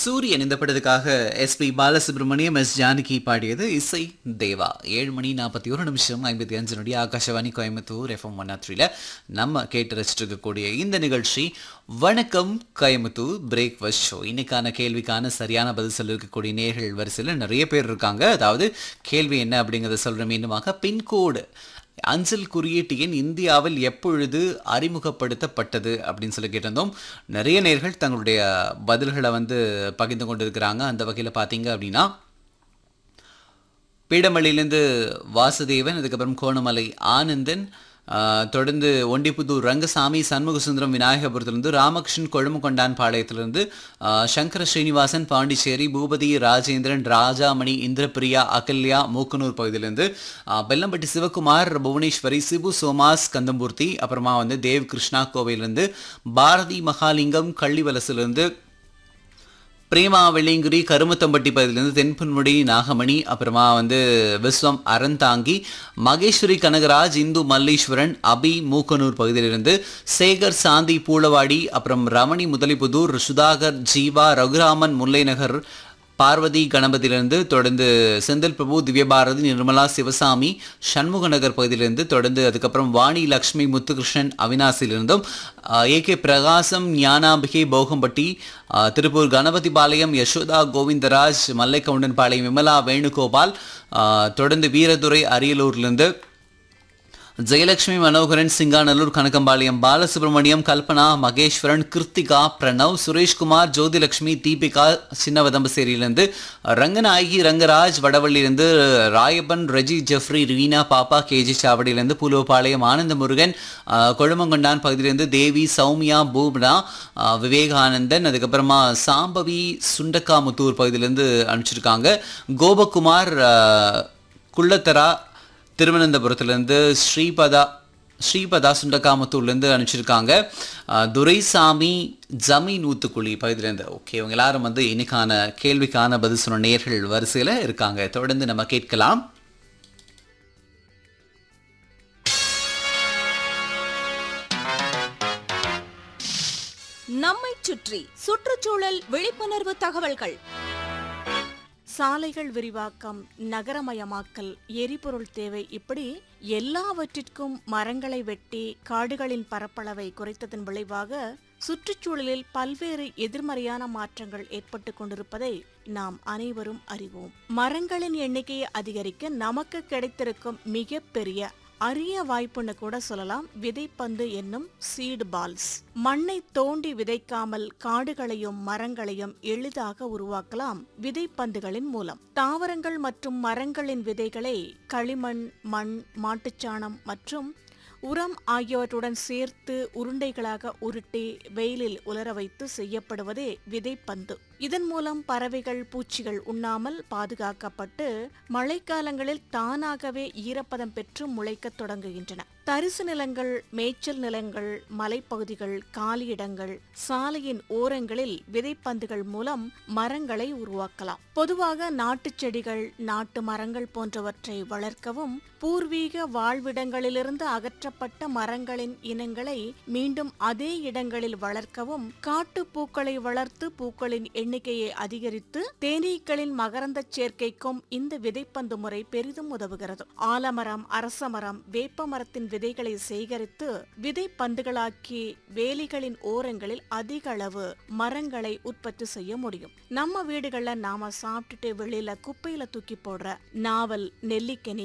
சூரியன் இந்த படத்துக்காக எஸ்பி பாலசுப்ரமணியம் எஸ் ஜானகி பாடியது இசை தேவா ஏழு மணி நாற்பத்தி ஒரு நிமிஷம் ஐம்பத்தி அஞ்சு நொடி ஆகாஷவாணி கோயம்புத்தூர் எஃப்எம் ஒன் த்ரீல நம்ம கேட்டு ரசிச்சுட்டு இருக்கக்கூடிய இந்த நிகழ்ச்சி வணக்கம் கோயம்புத்தூர் பிரேக்ஃபாஸ்ட் ஷோ இன்னைக்கான கேள்விக்கான சரியான பதில் சொல்லிருக்கக்கூடிய நேர்கள் வரிசையில் நிறைய பேர் இருக்காங்க அதாவது கேள்வி என்ன அப்படிங்கிறத சொல்ற மீண்டுமாக பின்கோடு அஞ்சல் குறியீட்டு எண் இந்தியாவில் எப்பொழுது அறிமுகப்படுத்தப்பட்டது அப்படின்னு சொல்லி கேட்டிருந்தோம் நிறைய நேர்கள் தங்களுடைய பதில்களை வந்து பகிர்ந்து கொண்டிருக்கிறாங்க அந்த வகையில் பார்த்தீங்க அப்படின்னா பீடமல்லியிலேருந்து வாசுதேவன் அதுக்கப்புறம் கோணமலை ஆனந்தன் ஆஹ், தொடர்ந்து ஒண்டிப்புதூர் ரங்கசாமி சண்முகசுந்தரம் விநாயகபுரத்திலிருந்து ராமகிருஷ்ணன் கொழும்புகொண்டான் பாளையத்திலிருந்து ஆஹ், சங்கர ஸ்ரீனிவாசன் பாண்டிச்சேரி பூபதி ராஜேந்திரன் ராஜாமணி இந்திரபிரியா அகல்யா மூக்கனூர் பகுதியிலிருந்து ஆஹ், பெல்லம்பட்டி சிவகுமார் புவனேஸ்வரி சிபு சோமாஸ் கந்தம்பூர்த்தி அப்புறமா வந்து தேவ் கிருஷ்ணா கோவையிலிருந்து பாரதி மகாலிங்கம் கள்ளிவலசிலிருந்து பிரேமா வெள்ளிங்குடி கருமத்தம்பட்டி பகுதியிலிருந்து தென்புன்முடி நாகமணி அப்புறமா வந்து விஸ்வம் அறந்தாங்கி மகேஸ்வரி கனகராஜ் இந்து மல்லீஸ்வரன் அபி மூக்கனூர் பகுதியிலிருந்து சேகர் சாந்தி பூளவாடி அப்புறம் ரமணி முதலிபுதூர் சுதாகர் ஜீவா ரகுராமன் முல்லைநகர் பார்வதி கணபதியிலிருந்து தொடர்ந்து செந்தில் பிரபு திவ்யபாரதி நிர்மலா சிவசாமி சண்முக நகர் பகுதியிலிருந்து தொடர்ந்து அதுக்கப்புறம் வாணி லக்ஷ்மி முத்துகிருஷ்ணன் அவினாசியிலிருந்தும் ஏ கே பிரகாசம் ஞானாம்பிகை போகம்பட்டி ஆஹ், திருப்பூர் கணபதி பாளையம் யசோதா கோவிந்தராஜ் மல்லைக்கவுண்டன் பாளையம் விமலா வேணுகோபால் ஆஹ், தொடர்ந்து வீரதுரை அரியலூர்லேருந்து ஜெயலட்சுமி மனோகரன் சிங்காநல்லூர் கனகம்பாளையம் பாலசுப்ரமணியம் கல்பனா மகேஸ்வரன் கிருத்திகா பிரணவ் சுரேஷ்குமார் ஜோதிலட்சுமி தீபிகா சின்னவதம்பசேரியிலிருந்து ரங்கநாயகி ரங்கராஜ் வடவள்ளியிலிருந்து ராயப்பன் ரெஜி ஜெஃப்ரி ரீனா பாப்பா கேஜி சாவடியிலிருந்து புலுவபாளையம் ஆனந்த முருகன் ஆஹ், கொழுமங்கொண்டான் பகுதியிலிருந்து தேவி சௌமியா பூப்னா ஆஹ், விவேகானந்தன் அதுக்கப்புறமா சாம்பவி சுண்டக்காமுத்தூர் பகுதியிலிருந்து அனுப்பிச்சிருக்காங்க கோபகுமார் ஆஹ், குள்ளத்தரா திருவனந்தபுரத்துலேருந்து ஸ்ரீபதா ஸ்ரீபதா சுண்டக்காமத்தூர்லேருந்து அனுப்பிச்சிருக்காங்க அஹ், துரைசாமி ஜமீன் ஊத்துக்குழி பகுதியிலேருந்து ஓகே இவங்க எல்லாரும் வந்து இன்னைக்கான கேள்விக்கான பதில் சொன்ன நேர்கள் வரிசையில் இருக்காங்க தொடர்ந்து நம்ம கேட்கலாம் நம்மைச் சுற்றி சுற்றுச்சூழல் விழிப்புணர்வு தகவல்கள் சாலைகள் விரிவாக்கம் நகரமயமாக்கல் எரிபொருள் தேவை இப்படி எல்லாவற்றிற்கும் மரங்களை வெட்டி காடுகளின் பரப்பளவை குறைத்ததன் விளைவாக சுற்றுச்சூழலில் பல்வேறு எதிர்மறையான மாற்றங்கள் ஏற்பட்டு கொண்டிருப்பதை நாம் அனைவரும் அறிவோம் மரங்களின் எண்ணிக்கையை அதிகரிக்க நமக்கு கிடைத்திருக்கும் மிகப்பெரிய அரிய வாய்ப்புன்னு கூட சொல்லலாம் விதைப்பந்து என்னும் சீடு பால்ஸ் மண்ணை தோண்டி விதைக்காமல் காடுகளையும் மரங்களையும் எளிதாக உருவாக்கலாம் விதைப்பந்துகளின் மூலம் தாவரங்கள் மற்றும் மரங்களின் விதைகளை களிமண் மண் மாட்டுச்சாணம் மற்றும் உரம் ஆகியவற்றுடன் சேர்த்து உருண்டைகளாக உருட்டி வெயிலில் உலர வைத்து செய்யப்படுவதே விதைப்பந்து இதன் மூலம் பறவைகள் பூச்சிகள் உண்ணாமல் பாதுகாக்கப்பட்டு மழைக்காலங்களில் தானாகவே ஈரப்பதம் பெற்று முளைக்கத் தொடங்குகின்றன தரிசு நிலங்கள் மேய்ச்சல் நிலங்கள் மலைப்பகுதிகள் காலியிடங்கள் சாலையின் ஓரங்களில் விதைப்பந்துகள் மூலம் மரங்களை உருவாக்கலாம் பொதுவாக நாட்டுச் செடிகள் நாட்டு மரங்கள் போன்றவற்றை வளர்க்கவும் பூர்வீக வாழ்விடங்களிலிருந்து அகற்றப்பட்ட மரங்களின் இனங்களை மீண்டும் அதே இடங்களில் வளர்க்கவும் காட்டு பூக்களை வளர்த்து பூக்களின் எண்ணிக்கையை அதிகரித்து தேனீக்களின் மகரந்தச் சேர்க்கைக்கும் இந்த விதைப்பந்து முறை பெரிதும் உதவுகிறது ஆலமரம் அரசமரம் வேப்ப மரத்தின் விதைகளை சேகரித்து விதைப்பந்துகளாக்கி வேலிகளின் ஓரங்களில் அதிக அளவு மரங்களை உற்பத்தி செய்ய முடியும் நம்ம வீடுகள்ல நாம சாப்பிட்டுட்டு வெளியில குப்பையில தூக்கி போடுற நாவல் நெல்லிக்கனி